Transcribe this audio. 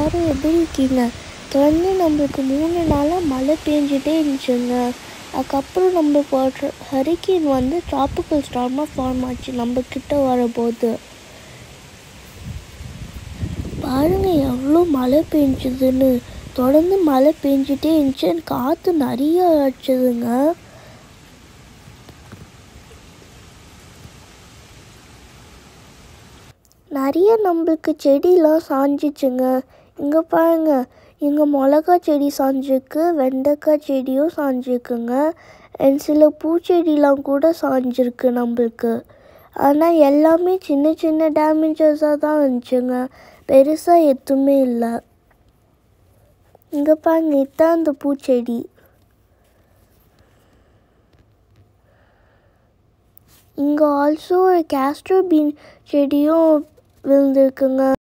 எல்லாரும் எப்படி இருக்கீங்க தொடர்ந்து நம்மளுக்கு மூணு நாளாக மழை பெஞ்சிட்டே இருந்துச்சுங்க அதுக்கப்புறம் நம்மளுக்கு ஒரு ஹரிக்கேன் வந்து ட்ராபிக்கல் ஸ்டார்மாக ஃபார்ம் ஆச்சு நம்ம கிட்ட வரும்போது பாருங்க எவ்வளோ மழை பெஞ்சுதுன்னு தொடர்ந்து மழை பெஞ்சிட்டே இருந்துச்சு காற்று நிறைய அடிச்சதுங்க நிறைய நம்மளுக்கு செடிலாம் சாஞ்சிச்சுங்க இங்கே பாருங்க இங்கே மிளகா செடி சாஞ்சிருக்கு வெண்டைக்காய் செடியும் சாஞ்சிருக்குங்க அண்ட் சில பூச்செடிலாம் கூட சாஞ்சிருக்கு நம்மளுக்கு ஆனால் எல்லாமே சின்ன சின்ன டேமேஜஸாக தான் இருந்துச்சுங்க பெருசாக எதுவுமே இல்லை இங்கே பாருங்க இதுதான் அந்த பூச்செடி இங்கே ஆல்சோ ஒரு கேஸ்ட்ரோ பீன் செடியும் விழுந்திருக்குங்க